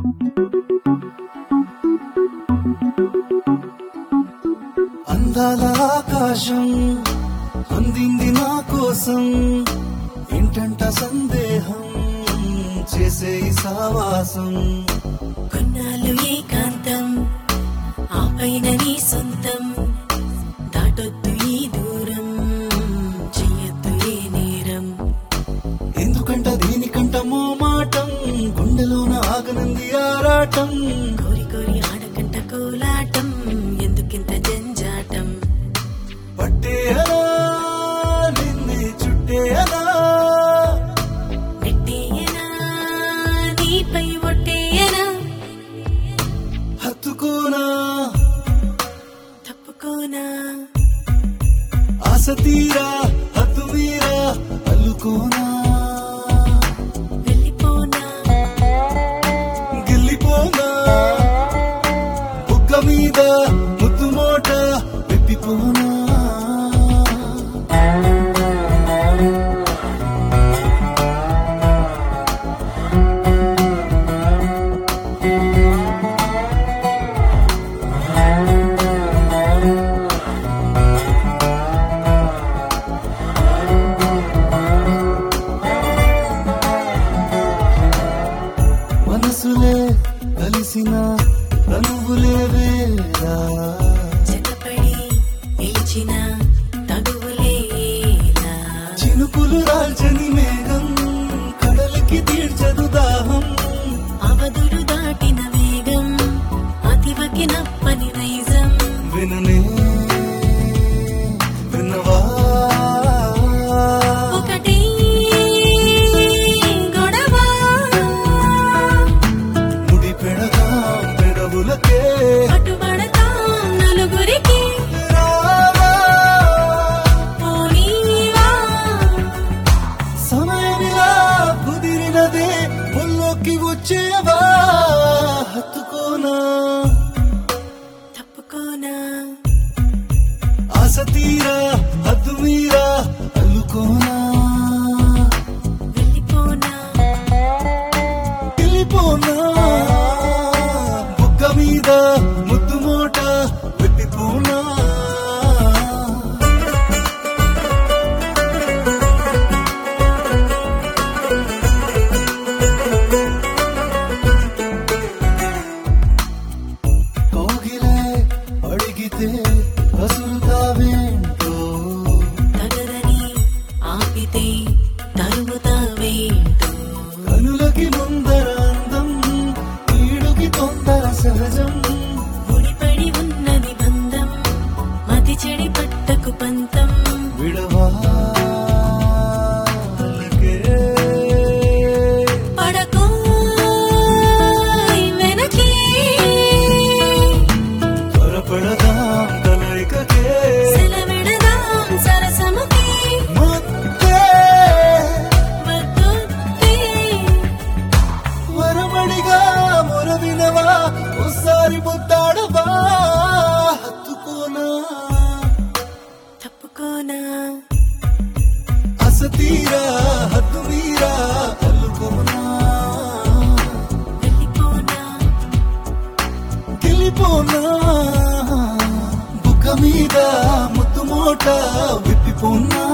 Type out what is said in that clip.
అందాల ఆకాశం అందింది నా కోసం ఏంటంట సందేహం చేసే ఈ సావాసం కొన్నాళ్ళు ఏకాంతం ఆ పైన నీ సొంతం దాటొద్దు ఈ దూరం చెయ్యొద్దు ఏ నేరం ఎందుకంట దీనికంట మోమాటం గుండెలోన ఆగనంది ఆరాటం కోరి కోరి ఆడకంట కోలాటం ఎందుకింత జంజాటం పట్టేయనా నిన్నే చుట్టేయనా నెట్టేయనా నీపై ఒట్టేయనా హత్తుకోనా తప్పుకోనా ఆశ తీరా హద్దు మీరా అల్లుకోనా వెళ్ళిపోనా గిల్లిపోనా బుగ్గ మీద ముద్దు మోట విప్పిపోనా మనసులే కలిసిన రంగులే వేరా జతపడి నిలిచిన తగువులేలా చినుకులు రాల్చని మేఘం కడలికి తీర్చదు దాహం అవధులు దాటిన వేగం అతివకి నప్పని నైజం విననే విన్నవా ఒకటి గొడవ ముడి పెడదాం పెదవులకే పట్టుబడతాం నలుగురికి రావా పోనీవా సమయమిలా కుదిరినదే ఒళ్ళోకి వచ్చేవా హత్తుకోనా తప్పుకోనా ఆశ తీరా హద్దు మీరా అల్లుకోనా వెళ్ళిపోనా వెళ్ళిపోనా బుగ్గ మీద ముద్దు మోట విప్పిపోనా కోగిలే అడిగితే కసురుతావేంటో తగదని ఆపితే తరుముతావేంటో కనులకి ముందర అందం ఈడుకి తొందర సహజం ముడిపడి ఉన్నది బంధం మతి చెడి పట్టకు పంతం విడవా పడకో వెనకే త్వరపడదాం కలయికకే సెలవిడదాం సరసముకే మొత్తే వద్దొద్దే వరమడిగా మొరవినవా ఒకసారి ముద్దాడవా హత్తుకోనా తప్పుకోనా అసతీరా హద్దు మీరా అల్లుకోనా వెళ్ళిపోనా వెళ్ళిపోనా బుక్క మీద ముద్దు మోట విప్పిపోనా